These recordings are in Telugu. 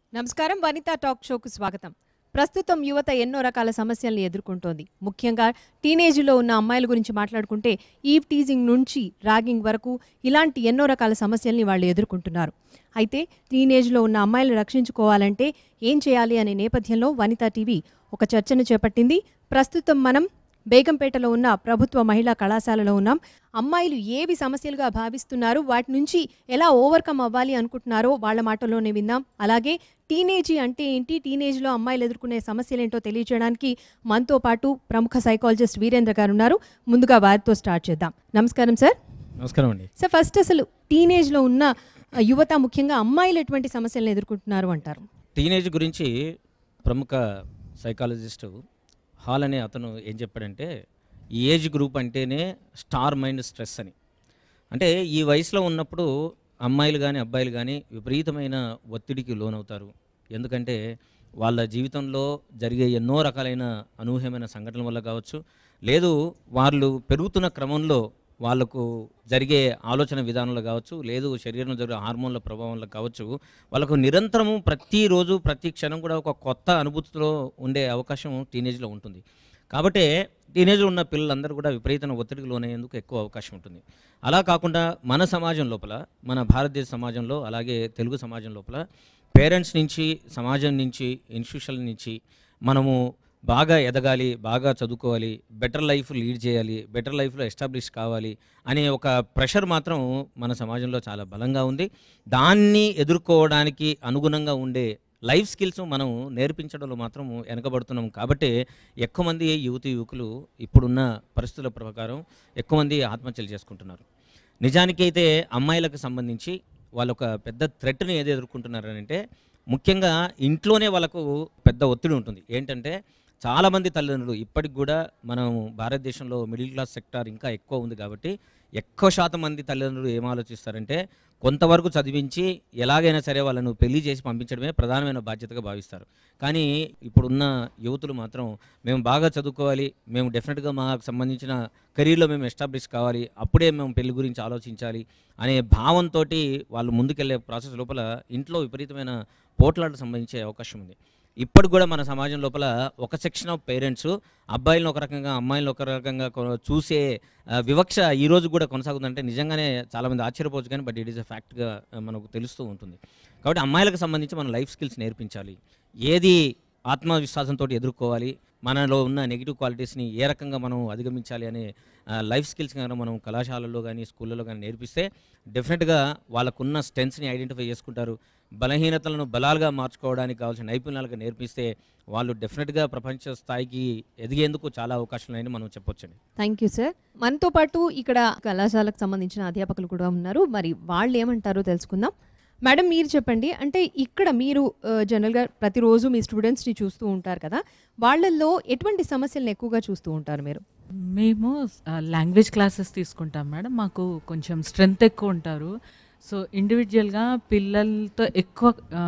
నమస్కారం వనితా టాక్ షోకు స్వాగతం ప్రస్తుతం యువత ఎన్నో రకాల సమస్యల్ని ఎదుర్కొంటోంది ముఖ్యంగా టీనేజ్లో ఉన్న అమ్మాయిల గురించి మాట్లాడుకుంటే ఈవ్ టీజింగ్ నుంచి ర్యాగింగ్ వరకు ఇలాంటి ఎన్నో రకాల సమస్యల్ని వాళ్ళు ఎదుర్కొంటున్నారు అయితే టీనేజ్లో ఉన్న అమ్మాయిలను రక్షించుకోవాలంటే ఏం చేయాలి అనే నేపథ్యంలో వనితా టీవీ ఒక చర్చను చేపట్టింది ప్రస్తుతం మనం బేగంపేటలో ఉన్న ప్రభుత్వ మహిళా కళాశాలలో ఉన్నాం అమ్మాయిలు ఏవి సమస్యలుగా భావిస్తున్నారు వాటి నుంచి ఎలా ఓవర్కమ్ అవ్వాలి అనుకుంటున్నారో వాళ్ళ మాటల్లోనే విందాం అలాగే టీనేజీ అంటే ఏంటి టీనేజ్లో అమ్మాయిలు ఎదుర్కొనే సమస్యలు ఏంటో తెలియజేయడానికి మనతో పాటు ప్రముఖ సైకాలజిస్ట్ వీరేంద్ర గారు ఉన్నారు ముందుగా వారితో స్టార్ట్ చేద్దాం నమస్కారం సార్ నమస్కారం అండి సార్ ఫస్ట్ అసలు టీనేజ్లో ఉన్న ఆ, యువత ముఖ్యంగా అమ్మాయిలు ఎటువంటి సమస్యలను ఎదుర్కొంటున్నారు అంటారు టీనేజ్ గురించి ప్రముఖ సైకాలజిస్ట్ హాల్ అనే అతను ఏం చెప్పాడంటే ఈ ఏజ్ గ్రూప్ అంటేనే స్టార్ మైండ్ స్ట్రెస్ అని అంటే ఈ వయసులో ఉన్నప్పుడు అమ్మాయిలు కానీ అబ్బాయిలు కానీ విపరీతమైన ఒత్తిడికి లోనవుతారు ఎందుకంటే వాళ్ళ జీవితంలో జరిగే ఎన్నో రకాలైన అనూహ్యమైన సంఘటనల వల్ల కావచ్చు లేదు వాళ్ళు పెరుగుతున్న క్రమంలో వాళ్ళకు జరిగే ఆలోచన విధానంలో కావచ్చు లేదు శరీరంలో జరిగే హార్మోన్ల ప్రభావంలో కావచ్చు వాళ్ళకు నిరంతరము ప్రతిరోజు ప్రతి క్షణం కూడా ఒక కొత్త అనుభూతిలో ఉండే అవకాశం టీనేజ్లో ఉంటుంది కాబట్టి టీనేజ్లో ఉన్న పిల్లలందరూ కూడా విపరీతమైన ఒత్తిడికి లోనయ్యేందుకు ఎక్కువ అవకాశం ఉంటుంది అలా కాకుండా మన సమాజం లోపల మన భారతదేశ సమాజంలో అలాగే తెలుగు సమాజం లోపల పేరెంట్స్ నుంచి సమాజం నుంచి ఇన్స్టిట్యూషన్ నుంచి మనము బాగా ఎదగాలి బాగా చదువుకోవాలి బెటర్ లైఫ్ లీడ్ చేయాలి బెటర్ లైఫ్లో ఎస్టాబ్లిష్ కావాలి అనే ఒక ప్రెషర్ మాత్రం మన సమాజంలో చాలా బలంగా ఉంది దాన్ని ఎదుర్కోవడానికి అనుగుణంగా ఉండే లైఫ్ స్కిల్స్ మనం నేర్పించడంలో మాత్రం వెనకబడుతున్నాం కాబట్టి ఎక్కువ మంది యువతి యువకులు ఇప్పుడున్న పరిస్థితుల ప్రకారం ఎక్కువ మంది ఆత్మహత్యలు చేసుకుంటున్నారు నిజానికి అయితే అమ్మాయిలకు సంబంధించి వాళ్ళు ఒక పెద్ద థ్రెట్ని ఏది ఎదుర్కొంటున్నారు అంటే ముఖ్యంగా ఇంట్లోనే వాళ్ళకు పెద్ద ఒత్తిడి ఉంటుంది ఏంటంటే చాలామంది తల్లిదండ్రులు ఇప్పటికి కూడా మనం భారతదేశంలో మిడిల్ క్లాస్ సెక్టార్ ఇంకా ఎక్కువ ఉంది కాబట్టి ఎక్కువ శాతం మంది తల్లిదండ్రులు ఏం ఆలోచిస్తారంటే కొంతవరకు చదివించి ఎలాగైనా సరే వాళ్ళను పెళ్లి చేసి పంపించడమే ప్రధానమైన బాధ్యతగా భావిస్తారు కానీ ఇప్పుడున్న యువతులు మాత్రం మేము బాగా చదువుకోవాలి మేము డెఫినెట్గా మాకు సంబంధించిన కెరీర్లో మేము ఎస్టాబ్లిష్ కావాలి అప్పుడే మేము పెళ్లి గురించి ఆలోచించాలి అనే భావంతో వాళ్ళు ముందుకెళ్లే ప్రాసెస్ లోపల ఇంట్లో విపరీతమైన పోట్లాటకు సంబంధించే అవకాశం ఉంది ఇప్పటికి కూడా మన సమాజం లోపల ఒక సెక్షన్ ఆఫ్ పేరెంట్స్ అబ్బాయిలను ఒక రకంగా అమ్మాయిలను ఒక రకంగా కొ- చూసే ఆ, వివక్ష ఈ రోజు కూడా కొనసాగుతుందంటే నిజంగానే చాలామంది ఆశ్చర్యపోవచ్చు కానీ బట్ ఇట్ ఈస్ అ ఫ్యాక్ట్గా మనకు తెలుస్తూ ఉంటుంది కాబట్టి అమ్మాయిలకు సంబంధించి మన లైఫ్ స్కిల్స్ నేర్పించాలి ఏది ఆత్మవిశ్వాసంతో ఎదుర్కోవాలి మనలో ఉన్న నెగిటివ్ క్వాలిటీస్ని ఏ రకంగా మనం అధిగమించాలి అనే లైఫ్ స్కిల్స్ కనుక మనం కళాశాలల్లో కానీ స్కూళ్ళలో కానీ నేర్పిస్తే డెఫినెట్గా వాళ్ళకున్న స్ట్రెంగ్స్ని ఐడెంటిఫై చేసుకుంటారు బలహీనతలను బలాలుగా మార్చుకోవడానికి కావాల్సిన నైపుణ్యాలుగా నేర్పిస్తే వాళ్ళు డెఫినెట్గా ప్రపంచ స్థాయికి ఎదిగేందుకు చాలా అవకాశాలు ఉన్నాయని మనం చెప్పొచ్చండి థ్యాంక్ యూ సార్ మనతో పాటు ఇక్కడ కళాశాలకు సంబంధించిన అధ్యాపకులు కూడా ఉన్నారు మరి వాళ్ళు ఏమంటారో తెలుసుకుందాం మేడం మీరు చెప్పండి అంటే ఇక్కడ మీరు ఆ, జనరల్గా ప్రతిరోజు మీ స్టూడెంట్స్ని చూస్తూ ఉంటారు కదా వాళ్ళల్లో ఎటువంటి సమస్యలను ఎక్కువగా చూస్తూ ఉంటారు మీరు మేము లాంగ్వేజ్ క్లాసెస్ తీసుకుంటాం మేడం మాకు కొంచెం స్ట్రెంగ్త్ ఎక్కువ ఉంటారు సో ఇండివిజువల్గా పిల్లలతో ఎక్కువ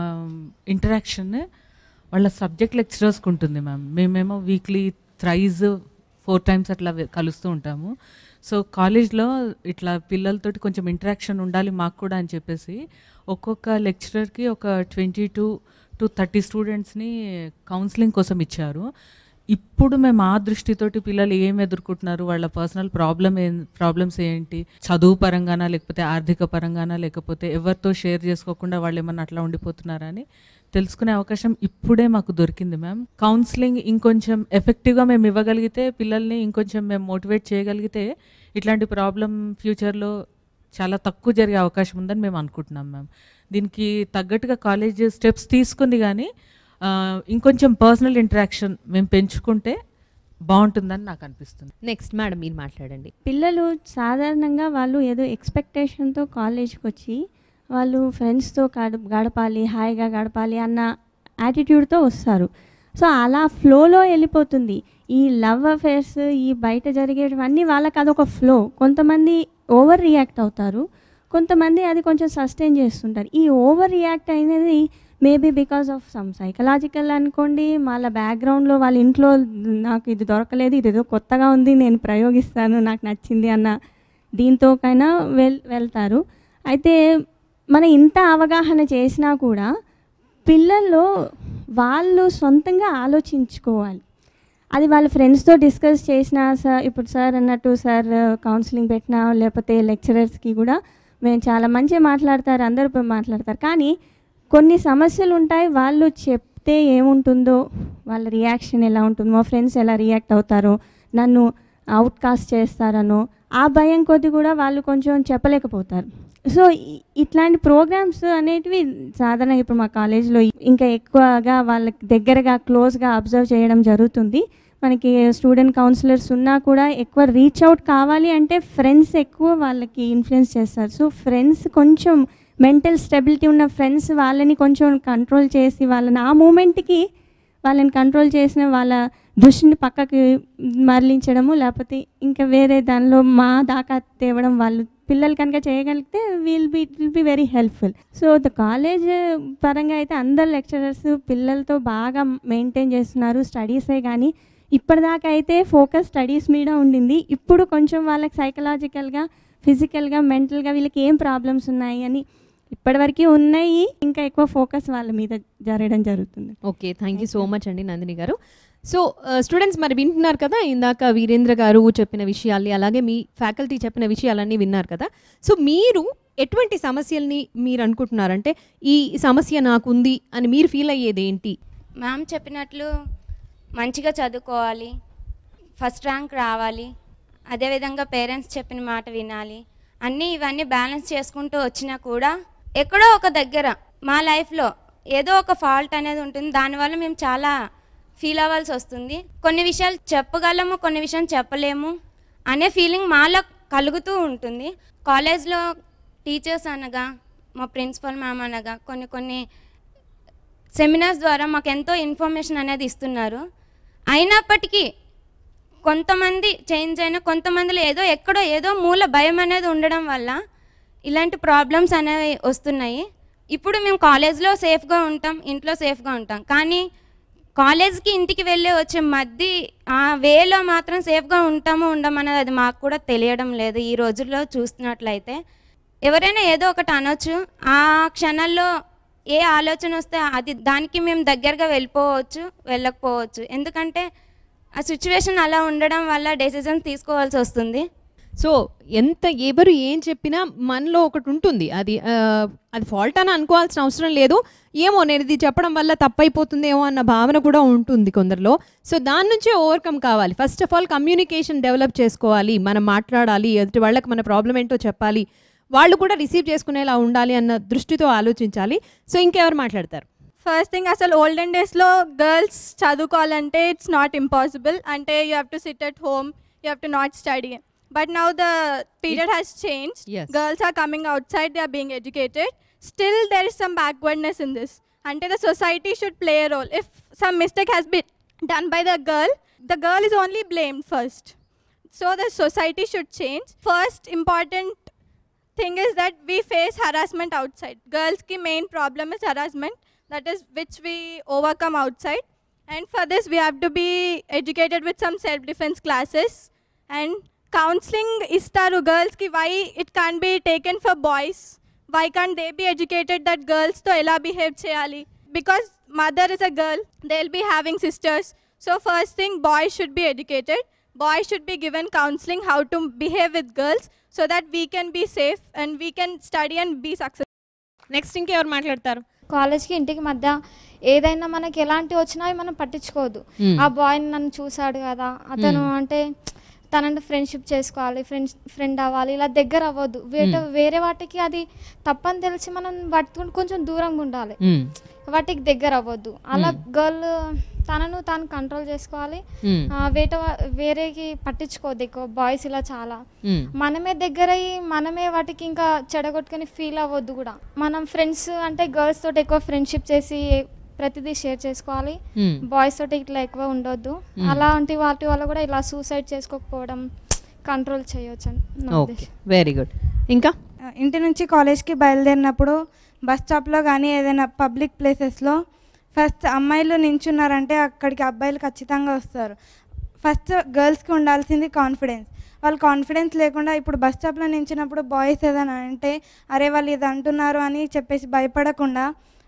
ఇంటరాక్షన్ వాళ్ళ సబ్జెక్ట్ లెక్చరర్స్కి ఉంటుంది మ్యామ్ మేమేమో వీక్లీ థ్రైజ్ ఫోర్ టైమ్స్ అట్లా వె- కలుస్తూ ఉంటాము సో కాలేజ్లో ఇట్లా పిల్లలతోటి కొంచెం ఇంటరాక్షన్ ఉండాలి మాకు కూడా అని చెప్పేసి ఒక్కొక్క లెక్చరర్కి ఒక ట్వంటీ టూ టు థర్టీ స్టూడెంట్స్ని కౌన్సిలింగ్ కోసం ఇచ్చారు ఇప్పుడు మేము ఆ దృష్టితోటి పిల్లలు ఏం ఎదుర్కొంటున్నారు వాళ్ళ పర్సనల్ ప్రాబ్లమ్ ఏ ప్రాబ్లమ్స్ ఏంటి చదువు పరంగానా లేకపోతే ఆర్థిక పరంగానా లేకపోతే ఎవరితో షేర్ చేసుకోకుండా వాళ్ళు ఏమన్నా అట్లా ఉండిపోతున్నారా అని తెలుసుకునే అవకాశం ఇప్పుడే మాకు దొరికింది మ్యామ్ కౌన్సిలింగ్ ఇంకొంచెం ఎఫెక్టివ్గా మేము ఇవ్వగలిగితే పిల్లల్ని ఇంకొంచెం మేము మోటివేట్ చేయగలిగితే ఇట్లాంటి ప్రాబ్లం ఫ్యూచర్లో చాలా తక్కువ జరిగే అవకాశం ఉందని మేము అనుకుంటున్నాం మ్యామ్ దీనికి తగ్గట్టుగా కాలేజ్ స్టెప్స్ తీసుకుంది కానీ ఆ, ఇంకొంచెం పర్సనల్ ఇంటరాక్షన్ మేము పెంచుకుంటే బాగుంటుందని నాకు అనిపిస్తుంది నెక్స్ట్ మేడం మీరు మాట్లాడండి పిల్లలు సాధారణంగా వాళ్ళు ఏదో ఎక్స్పెక్టేషన్తో కాలేజ్కి వచ్చి వాళ్ళు ఫ్రెండ్స్తో గడ గడపాలి హాయిగా గడపాలి అన్న యాటిట్యూడ్తో వస్తారు సో అలా ఫ్లోలో వెళ్ళిపోతుంది ఈ లవ్ అఫేర్స్ ఈ బయట జరిగేటివన్నీ వాళ్ళకి అదొక ఫ్లో కొంతమంది ఓవర్ రియాక్ట్ అవుతారు కొంతమంది అది కొంచెం సస్టైన్ చేస్తుంటారు ఈ ఓవర్ రియాక్ట్ అనేది maybe because of some psychological అనుకోండి వాళ్ళ బ్యాక్గ్రౌండ్లో వాళ్ళ ఇంట్లో నాకు ఇది దొరకలేదు ఇది ఏదో కొత్తగా ఉంది నేను ప్రయోగిస్తాను నాకు నచ్చింది అన్న దీంతోకైనా వెల్ వెళ్తారు అయితే మనం ఇంత అవగాహన చేసినా కూడా పిల్లల్లో వాళ్ళు సొంతంగా ఆలోచించుకోవాలి అది వాళ్ళ ఫ్రెండ్స్తో డిస్కస్ చేసినా సార్ ఇప్పుడు సార్ అన్నట్టు సార్ కౌన్సిలింగ్ పెట్టినా లేకపోతే లెక్చరర్స్కి కూడా మేము చాలా మంచిగా మాట్లాడతారు అందరూ పోయి మాట్లాడతారు కానీ కొన్ని సమస్యలు ఉంటాయి వాళ్ళు చెప్తే ఏముంటుందో వాళ్ళ రియాక్షన్ ఎలా ఉంటుందో మా ఫ్రెండ్స్ ఎలా రియాక్ట్ అవుతారో నన్ను అవుట్కాస్ట్ చేస్తారనో ఆ భయం కొద్ది కూడా వాళ్ళు కొంచెం చెప్పలేకపోతారు సో ఇ- ఇట్లాంటి ప్రోగ్రామ్స్ అనేటివి సాధారణంగా ఇప్పుడు మా కాలేజీలో ఇంకా ఎక్కువగా వాళ్ళకి దగ్గరగా క్లోజ్గా అబ్జర్వ్ చేయడం జరుగుతుంది మనకి స్టూడెంట్ కౌన్సిలర్స్ ఉన్నా కూడా ఎక్కువ రీచ్ అవుట్ కావాలి అంటే ఫ్రెండ్స్ ఎక్కువ వాళ్ళకి ఇన్ఫ్లుయెన్స్ చేస్తారు సో ఫ్రెండ్స్ కొంచెం మెంటల్ స్టెబిలిటీ ఉన్న ఫ్రెండ్స్ వాళ్ళని కొంచెం కంట్రోల్ చేసి వాళ్ళని ఆ మూమెంట్కి వాళ్ళని కంట్రోల్ చేసిన వాళ్ళ దృష్టిని పక్కకి మరలించడము లేకపోతే ఇంకా వేరే దానిలో మా దాకా తేవడం వాళ్ళు పిల్లలు కనుక చేయగలిగితే will be it will be very helpful so the college పరంగా అయితే అందరు లెక్చరర్స్ పిల్లలతో బాగా మెయింటైన్ చేస్తున్నారు స్టడీసే కానీ ఇప్పటిదాకా అయితే ఫోకస్ స్టడీస్ మీద ఉండింది ఇప్పుడు కొంచెం వాళ్ళకి సైకలాజికల్గా ఫిజికల్గా మెంటల్గా వీళ్ళకి ఏం ప్రాబ్లమ్స్ ఉన్నాయి అని ఇప్పటివరకు ఉన్నాయి ఇంకా ఎక్కువ ఫోకస్ వాళ్ళ మీద జరగడం జరుగుతుంది okay thank you so much అండి నందిని గారు సో స్టూడెంట్స్ మరి వింటున్నారు కదా ఇందాక వీరేంద్ర గారు చెప్పిన విషయాల్ని అలాగే మీ ఫ్యాకల్టీ చెప్పిన విషయాలన్నీ విన్నారు కదా సో మీరు ఎటువంటి సమస్యల్ని మీరు అనుకుంటున్నారంటే ఈ సమస్య నాకుంది అని మీరు ఫీల్ అయ్యేది ఏంటి మ్యామ్ చెప్పినట్లు మంచిగా చదువుకోవాలి ఫస్ట్ ర్యాంక్ రావాలి అదేవిధంగా పేరెంట్స్ చెప్పిన మాట వినాలి అన్నీ ఇవన్నీ బ్యాలెన్స్ చేసుకుంటూ వచ్చినా కూడా ఎక్కడో ఒక దగ్గర మా లైఫ్లో ఏదో ఒక ఫాల్ట్ అనేది ఉంటుంది దానివల్ల మేము చాలా ఫీల్ అవ్వాల్సి వస్తుంది కొన్ని విషయాలు చెప్పగలము కొన్ని విషయాలు చెప్పలేము అనే ఫీలింగ్ మాలో కలుగుతూ ఉంటుంది కాలేజ్లో టీచర్స్ అనగా మా ప్రిన్సిపల్ మ్యామ్ అనగా కొన్ని కొన్ని సెమినార్స్ ద్వారా మాకు ఎంతో ఇన్ఫర్మేషన్ అనేది ఇస్తున్నారు అయినప్పటికీ కొంతమంది చేంజ్ అయినా కొంతమందిలో ఏదో ఎక్కడో ఏదో మూల భయం అనేది ఉండడం వల్ల ఇలాంటి ప్రాబ్లమ్స్ అనేవి వస్తున్నాయి ఇప్పుడు మేము కాలేజ్లో సేఫ్గా ఉంటాం ఇంట్లో సేఫ్గా ఉంటాం కానీ కాలేజ్కి ఇంటికి వెళ్ళి వచ్చే మధ్య ఆ వేలో మాత్రం సేఫ్గా ఉంటాము ఉండమనేది అది మాకు కూడా తెలియడం లేదు ఈ రోజుల్లో చూస్తున్నట్లయితే ఎవరైనా ఏదో ఒకటి అనొచ్చు ఆ క్షణాల్లో ఏ ఆలోచన వస్తే అది దానికి మేము దగ్గరగా వెళ్ళిపోవచ్చు వెళ్ళకపోవచ్చు ఎందుకంటే ఆ సిచ్యువేషన్ అలా ఉండడం వల్ల డెసిజన్స్ తీసుకోవాల్సి వస్తుంది సో ఎంత ఎవరు ఏం చెప్పినా మనలో ఒకటి ఉంటుంది అది ఆ, అది ఫాల్ట్ అని అనుకోవాల్సిన అవసరం లేదు ఏమో నేను ఇది చెప్పడం వల్ల తప్పైపోతుందేమో అన్న భావన కూడా ఉంటుంది కొందరిలో సో దాని నుంచే ఓవర్కమ్ కావాలి first of all communication develop చేసుకోవాలి మనం మాట్లాడాలి ఎదుటి వాళ్ళకి మన ప్రాబ్లం ఏంటో చెప్పాలి వాళ్ళు కూడా రిసీవ్ చేసుకునేలా ఉండాలి అన్న దృష్టితో ఆలోచించాలి సో ఇంకెవరు మాట్లాడతారు ఫస్ట్ థింగ్ అసలు ఓల్డెన్ డేస్లో గర్ల్స్ చదువుకోవాలంటే ఇట్స్ నాట్ ఇంపాసిబుల్ అంటే you have to sit at home you have to not study but now the period has change Yes. Girls are coming outside they are being educated still there is some backwardness in this అంటే the society should play a role if some mistake has been done by the girl the girl is only blamed first so the society should change first important thing is that we face harassment outside girls ki main problem is harassment that is which we overcome outside and for this we have to be educated with some self defense classes and counseling istaru girls ki why it can't be taken for boys why can't they be educated that girls to ela behave cheyali because mother is a girl they'll be having sisters so first thing boys should be educated boys should be given counseling how to behave with girls so that we can be safe and we can study and be successful next ఇంకెవరు మాట్లాడతారు కాలేజ్కి ఇంటికి మధ్య ఏదైనా మనకి ఎలాంటి వచ్చినా అవి మనం పట్టించుకోవద్దు ఆ బాయ్ నన్ను చూశాడు కదా అతను అంటే తనంటే ఫ్రెండ్షిప్ చేసుకోవాలి ఫ్రెండ్స్ ఫ్రెండ్ అవ్వాలి ఇలా దగ్గర అవ్వద్దు వేట వేరే వాటికి అది తప్పని తెలిసి మనం వాటితో కొంచెం దూరంగా ఉండాలి వాటికి దగ్గర అవ్వద్దు అలా గర్ల్ తనను తాను కంట్రోల్ చేసుకోవాలి ఆ, వేట వా- వేరేకి పట్టించుకోవద్దు ఎక్కువ బాయ్స్ ఇలా చాలా మనమే దగ్గర అయ్యి మనమే వాటికి ఇంకా చెడగొట్టుకొని ఫీల్ అవ్వద్దు కూడా మనం ఫ్రెండ్స్ అంటే గర్ల్స్ తోటి ఎక్కువ ఫ్రెండ్షిప్ చేసి ప్రతిదీ షేర్ చేసుకోవాలి బాయ్స్ తోటి ఇట్లా ఎక్కువ ఉండొద్దు అలాంటి వాటి వల్ల కూడా ఇలా సూసైడ్ చేసుకోకపోవడం కంట్రోల్ చేయొచ్చు అని నా ఓకే ఉద్దేశం వెరీ గుడ్ ఇంకా ఇంటి నుంచి కాలేజ్కి బయలుదేరినప్పుడు బస్ స్టాప్లో కానీ ఏదైనా పబ్లిక్ ప్లేసెస్లో ఫస్ట్ అమ్మాయిలు నించున్నారంటే అక్కడికి అబ్బాయిలు ఖచ్చితంగా వస్తారు ఫస్ట్ గర్ల్స్కి ఉండాల్సింది కాన్ఫిడెన్స్ వాళ్ళు కాన్ఫిడెన్స్ లేకుండా ఇప్పుడు బస్ స్టాప్లో నించినప్పుడు బాయ్స్ ఏదైనా అంటే అరే వాళ్ళు ఇది అంటున్నారు అని చెప్పేసి భయపడకుండా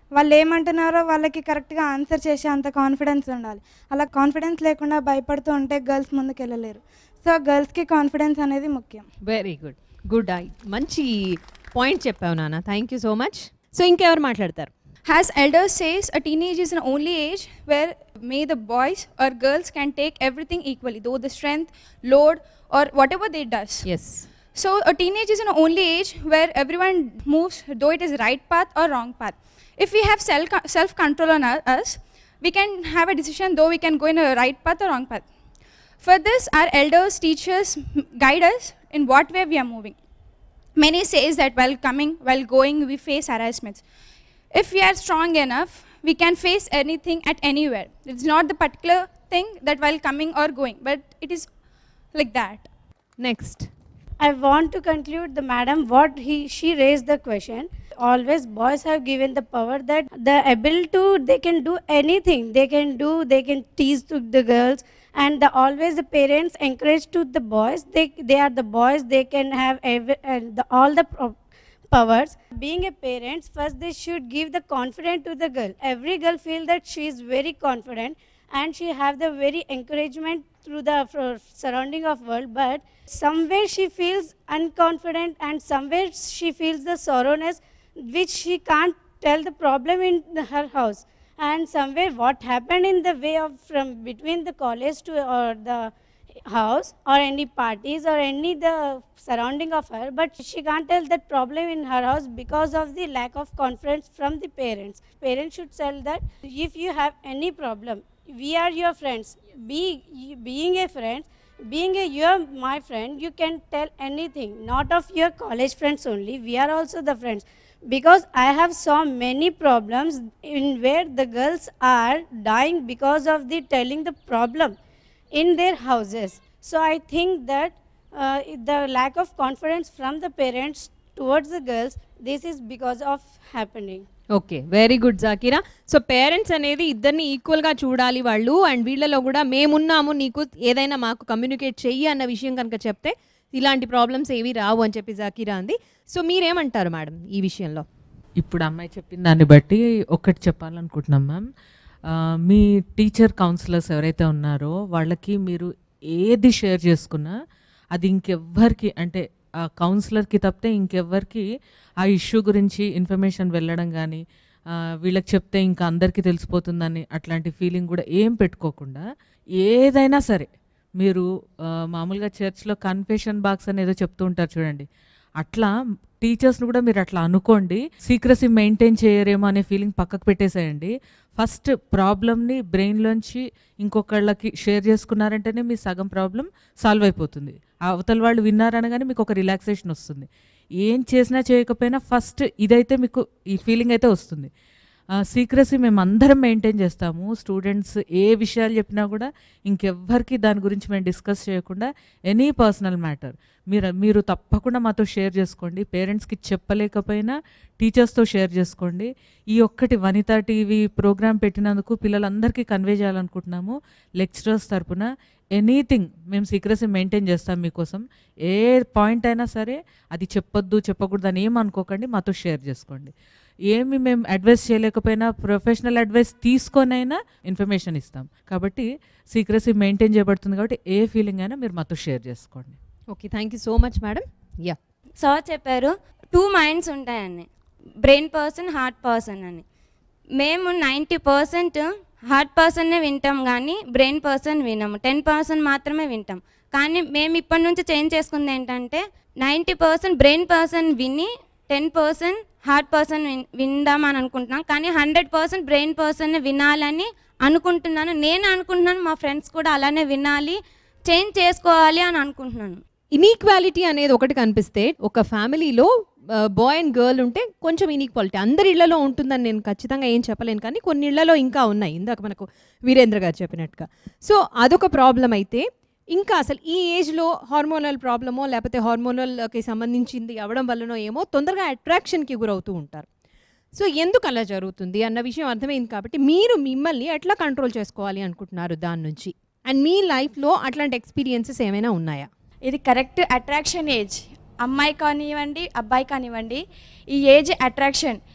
వాళ్ళు ఏమంటున్నారో వాళ్ళకి కరెక్ట్గా ఆన్సర్ చేసే అంత కాన్ఫిడెన్స్ ఉండాలి అలా కాన్ఫిడెన్స్ లేకుండా భయపడుతూ ఉంటే గర్ల్స్ ముందుకు వెళ్ళలేరు సో గర్ల్స్కి కాన్ఫిడెన్స్ అనేది ముఖ్యం వెరీ గుడ్ గుడ్ ఐ మంచి పాయింట్ చెప్పావు నాన్న thank you so much so ఇంకెవరు మాట్లాడతారు As elders says, a teenage is an only age where may the boys or girls can take everything equally, though the strength, load, or whatever they does. Yes So a teenage is an only age where everyone moves, though it is right path or wrong path. If we have self self control on u- us, we can have a decision, though we can go in a right path or wrong path. For this, our elders, teachers m- guide us in what way we are moving. Many says that while coming, while going, we face harassments. If we are strong enough, we can face anything at anywhere. It's not the particular thing that while coming or going, but it is like that. Next I want to conclude the madam what he she raised the question. Always boys have given the power that the ability to they can do anything. They can do they can tease to the girls and the, always the parents encourage to the boys. They they are the boys. They can have every, and the, all the pro- powers. Being a parent, first they should give the confidence to the girl. Every girl feel that she is very confident and she have the very encouragement through the fr- surrounding of world but somewhere she feels unconfident and somewhere she feels the sorrowness which she can't tell the problem in the- her house and somewhere what happened in the way of from between the college to or the house or any parties or any the surrounding of her but she can't tell that problem in her house because of the lack of confidence from the parents parents should tell that if you have any problem we are your friends be you- being a friend being a you're my friend you can tell anything not of your college friends only we are also the friends because i have saw many problems in where the girls are dying because of the telling the problem in their houses so i think that uh, the lack of confidence from the parents towards the girls this is because of happening okay very good Zakira so parents అనేది ఇద్దరిని ఈక్వల్గా చూడాలి వాళ్ళు అండ్ వీళ్ళలో కూడా మేమున్నాము నీకు ఏదైనా మాకు కమ్యూనికేట్ చెయ్యి అన్న విషయం కనుక చెప్తే ఇలాంటి ప్రాబ్లమ్స్ ఏవి రావు అని చెప్పి జాకిరా అంది సో మీరేమంటారు మేడం ఈ విషయంలో ఇప్పుడు అమ్మాయి చెప్పిన దాన్ని బట్టి ఒక్కటి చెప్పాలనుకుంటున్నాం మ్యామ్ ఆ, మీ టీచర్ కౌన్సిలర్స్ ఎవరైతే ఉన్నారో వాళ్ళకి మీరు ఏది షేర్ చేసుకున్నా అది ఇంకెవ్వరికి అంటే ఆ కౌన్సిలర్కి తప్పితే ఇంకెవ్వరికి ఆ ఇష్యూ గురించి ఇన్ఫర్మేషన్ వెళ్ళడం కానీ వీళ్ళకి చెప్తే ఇంకా అందరికీ తెలిసిపోతుందని అట్లాంటి ఫీలింగ్ కూడా ఏం పెట్టుకోకుండా ఏదైనా సరే మీరు ఆ, మామూలుగా చర్చ్లో కన్ఫెషన్ బాక్స్ అని ఏదో చెప్తూ ఉంటారు చూడండి అట్లా టీచర్స్ని కూడా మీరు అట్లా అనుకోండి సీక్రసీ మెయింటైన్ చేయరేమో అనే ఫీలింగ్ పక్కకు పెట్టేసేయండి ఫస్ట్ ప్రాబ్లమ్ని బ్రెయిన్లోంచి ఇంకొకళ్ళకి షేర్ చేసుకున్నారంటేనే మీ సగం ప్రాబ్లం సాల్వ్ అయిపోతుంది ఆ అవతల వాళ్ళు విన్నారనగానే మీకు ఒక రిలాక్సేషన్ వస్తుంది ఏం చేసినా చేయకపోయినా ఫస్ట్ ఇదైతే మీకు ఈ ఫీలింగ్ అయితే వస్తుంది సీక్రసీ మేము అందరం మెయింటైన్ చేస్తాము స్టూడెంట్స్ ఏ విషయాలు చెప్పినా కూడా ఇంకెవ్వరికి దాని గురించి మేము డిస్కస్ చేయకుండా ఎనీ పర్సనల్ మ్యాటర్ మీరు మీరు తప్పకుండా మాతో షేర్ చేసుకోండి పేరెంట్స్కి చెప్పలేకపోయినా టీచర్స్తో షేర్ చేసుకోండి ఈ ఒక్కటి వనిత టీవీ ప్రోగ్రామ్ పెట్టినందుకు పిల్లలందరికీ కన్వే చేయాలనుకుంటున్నాము లెక్చరర్స్ తరపున ఎనీథింగ్ మేము సీక్రసీ మెయింటైన్ చేస్తాం మీకోసం ఏ పాయింట్ అయినా సరే అది చెప్పొద్దు చెప్పకూడదు అని ఏం అనుకోకండి మాతో షేర్ చేసుకోండి ఏమి మేము అడ్వైస్ చేయలేకపోయినా ప్రొఫెషనల్ అడ్వైస్ తీసుకొనైనా ఇన్ఫర్మేషన్ ఇస్తాం కాబట్టి సీక్రసీ మెయింటైన్ చేయబడుతుంది కాబట్టి ఏ ఫీలింగ్ అయినా మీరు మాతో షేర్ చేసుకోండి okay thank you so much madam yeah sir చెప్పారు టూ మైండ్స్ ఉంటాయని బ్రెయిన్ పర్సన్ హార్ట్ పర్సన్ అని మేము నైంటీ పర్సెంట్ హార్ట్ పర్సన్నే వింటాం కానీ బ్రెయిన్ పర్సన్ వినము టెన్ పర్సెంట్ మాత్రమే వింటాం కానీ మేము ఇప్పటి నుంచి చేంజ్ చేసుకుంది ఏంటంటే నైంటీ పర్సెంట్ బ్రెయిన్ పర్సన్ విని టెన్ పర్సెంట్ హార్ట్ పర్సన్ విన్ విందామని అనుకుంటున్నాం కానీ హండ్రెడ్ పర్సెంట్ బ్రెయిన్ పర్సన్ వినాలని అనుకుంటున్నాను నేను అనుకుంటున్నాను మా ఫ్రెండ్స్ కూడా అలానే వినాలి చేంజ్ చేసుకోవాలి అని అనుకుంటున్నాను ఇనీక్వాలిటీ అనేది ఒకటి కనిపిస్తే ఒక ఫ్యామిలీలో బాయ్ అండ్ గర్ల్ ఉంటే కొంచెం ఇనీక్వాలిటీ అందరి ఇళ్లలో ఉంటుందని నేను ఖచ్చితంగా ఏం చెప్పలేను కానీ కొన్ని ఇళ్లలో ఇంకా ఉన్నాయి ఇందాక మనకు వీరేంద్ర గారు చెప్పినట్టుగా సో అదొక ప్రాబ్లం అయితే ఇంకా అసలు ఈ ఏజ్లో హార్మోనల్ ప్రాబ్లమో లేకపోతే హార్మోనల్కి సంబంధించింది అవడం వల్లనో ఏమో తొందరగా అట్రాక్షన్కి గురవుతూ ఉంటారు సో ఎందుకు అలా జరుగుతుంది అన్న విషయం అర్థమైంది కాబట్టి మీరు మిమ్మల్ని ఎట్లా కంట్రోల్ చేసుకోవాలి అనుకుంటున్నారు దాని నుంచి అండ్ మీ లైఫ్లో అట్లాంటి ఎక్స్పీరియన్సెస్ ఏమైనా ఉన్నాయా ఇది కరెక్ట్ అట్రాక్షన్ ఏజ్ అమ్మాయి కానివ్వండి అబ్బాయి కానివ్వండి ఈ ఏజ్ అట్రాక్షన్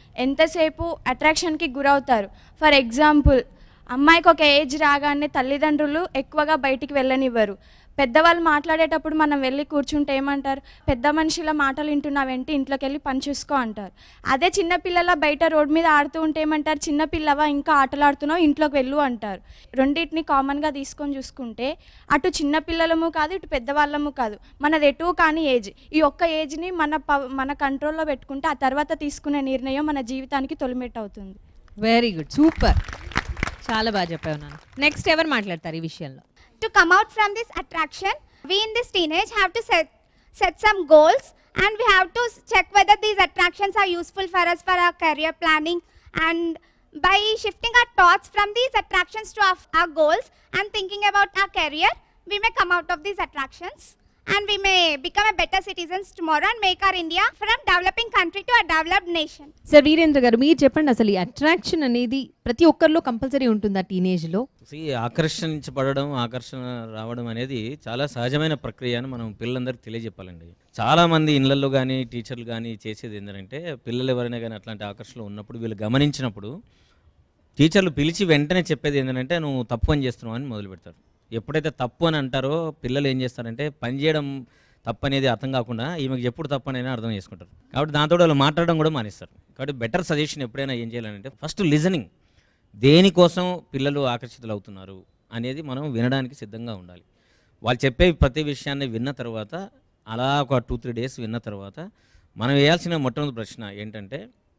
ఎంతసేపు అట్రాక్షన్కి గురవుతారు ఫర్ ఎగ్జాంపుల్ అమ్మాయికి ఒక ఏజ్ రాగానే తల్లిదండ్రులు ఎక్కువగా బయటికి వెళ్ళనివ్వరు పెద్దవాళ్ళు మాట్లాడేటప్పుడు మనం వెళ్ళి కూర్చుంటే ఏమంటారు పెద్ద మనుషుల మాటలు వింటున్నావేంటి ఇంట్లోకి వెళ్ళి పని చూసుకో అంటారు అదే చిన్నపిల్లల బయట రోడ్ మీద ఆడుతూ ఉంటే ఏమంటారు చిన్నపిల్లవా ఇంకా ఆటలు ఆడుతున్నావు ఇంట్లోకి వెళ్ళు అంటారు రెండింటిని కామన్గా తీసుకొని చూసుకుంటే అటు చిన్నపిల్లలము కాదు ఇటు పెద్దవాళ్ళము కాదు మనది ఎటు కానీ ఏజ్ ఈ ఒక్క ఏజ్ని మన ప మన కంట్రోల్లో పెట్టుకుంటే ఆ తర్వాత తీసుకునే నిర్ణయం మన జీవితానికి తొలిమెట్టు అవుతుంది వెరీ గుడ్ సూపర్ చాలా బాగా చెప్పావు నాన్న నెక్స్ట్ ఎవరు మాట్లాడతారు ఈ విషయంలో to come out from this attraction we in this teenage have to set set some goals and we have to s- check whether these attractions are useful for us for our career planning and by shifting our thoughts from these attractions to our, our goals and thinking about our career we may come out of these attractions and we may become a better citizens tomorrow and make our india from developing country to a developed nation sir Virendra garu మీరు చెప్పండి అసలు ఈ అట్రాక్షన్ అనేది ప్రతి ఒక్కరిలో కంపల్సరీ ఉంటుందా టీనేజ్లో See, ఆకర్షించబడడం ఆకర్షణ రావడం అనేది చాలా సహజమైన ప్రక్రియ అని మనం పిల్లలందరికీ తెలియజెప్పాలండి చాలా మంది ఇళ్లలో కానీ టీచర్లు కానీ చేసేది ఏంటంటే పిల్లలు ఎవరైనా కానీ అట్లాంటి ఆకర్షణలో ఉన్నప్పుడు వీళ్ళు గమనించినప్పుడు టీచర్లు పిలిచి వెంటనే చెప్పేది ఏంటంటే నువ్వు తప్పు పని చేస్తున్నావు అని మొదలు పెడతారు ఎప్పుడైతే తప్పు అని అంటారో పిల్లలు ఏం చేస్తారంటే పని చేయడం తప్పు అనేది అర్థం కాకుండా ఈమెకు ఎప్పుడు తప్పు అనేది అర్థం చేసుకుంటారు కాబట్టి దాంతో వాళ్ళు మాట్లాడడం కూడా మానేస్తారు కాబట్టి బెటర్ సజెషన్ ఎప్పుడైనా ఏం చేయాలంటే ఫస్ట్ లిజనింగ్ దేనికోసం పిల్లలు ఆకర్షితులు అవుతున్నారు అనేది మనం వినడానికి సిద్ధంగా ఉండాలి వాళ్ళు చెప్పే ప్రతి విషయాన్ని విన్న తర్వాత అలా ఒక టూ త్రీ డేస్ విన్న తర్వాత మనం వేయాల్సిన మొట్టమొదటి ప్రశ్న ఏంటంటే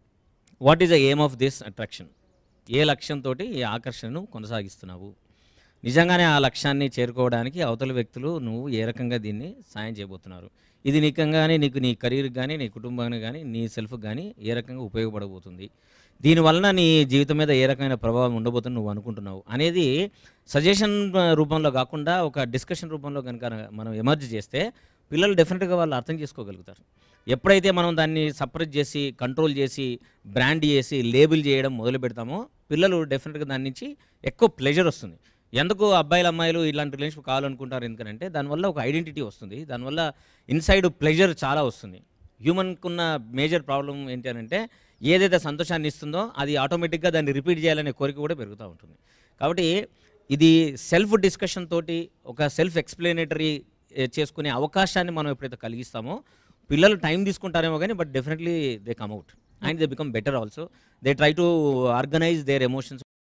what is the aim of this attraction ఏ లక్ష్యంతో ఈ ఆకర్షణను కొనసాగిస్తున్నావు నిజంగానే ఆ లక్ష్యాన్ని చేరుకోవడానికి అవతల వ్యక్తులు నువ్వు ఏ రకంగా దీన్ని సాయం చేయబోతున్నారు ఇది నీకంగానే నీకు నీ కెరీర్కి కానీ నీ కుటుంబానికి కానీ నీ సెల్ఫ్కి కానీ ఏ రకంగా ఉపయోగపడబోతుంది దీనివలన నీ జీవితం మీద ఏ రకమైన ప్రభావం ఉండబోతుంది నువ్వు అనుకుంటున్నావు అనేది సజెషన్ రూపంలో కాకుండా ఒక డిస్కషన్ రూపంలో కనుక మనం ఎమర్జ్ చేస్తే పిల్లలు డెఫినెట్గా వాళ్ళు అర్థం చేసుకోగలుగుతారు ఎప్పుడైతే మనం దాన్ని సపరేట్ చేసి కంట్రోల్ చేసి బ్రాండ్ చేసి లేబుల్ చేయడం మొదలు పెడతామో పిల్లలు డెఫినెట్గా దాని నుంచి ఎక్కువ ప్లెజర్ వస్తుంది ఎందుకు అబ్బాయిలు అమ్మాయిలు ఇలాంటి రిలేషన్షిప్ కావాలనుకుంటారు ఎందుకంటే దానివల్ల ఒక ఐడెంటిటీ వస్తుంది దానివల్ల ఇన్సైడ్ ప్లెజర్ చాలా వస్తుంది హ్యూమన్కి ఉన్న మేజర్ ప్రాబ్లం ఏంటి అని అంటే ఏదైతే సంతోషాన్ని ఇస్తుందో అది ఆటోమేటిక్గా దాన్ని రిపీట్ చేయాలనే కోరిక కూడా పెరుగుతూ ఉంటుంది కాబట్టి ఇది సెల్ఫ్ డిస్కషన్ తోటి ఒక సెల్ఫ్ ఎక్స్ప్లెనేటరీ చేసుకునే అవకాశాన్ని మనం ఎప్పుడైతే కలిగిస్తామో పిల్లలు టైం తీసుకుంటారేమో కానీ but definitely they come out and they become better also they try to organise their emotions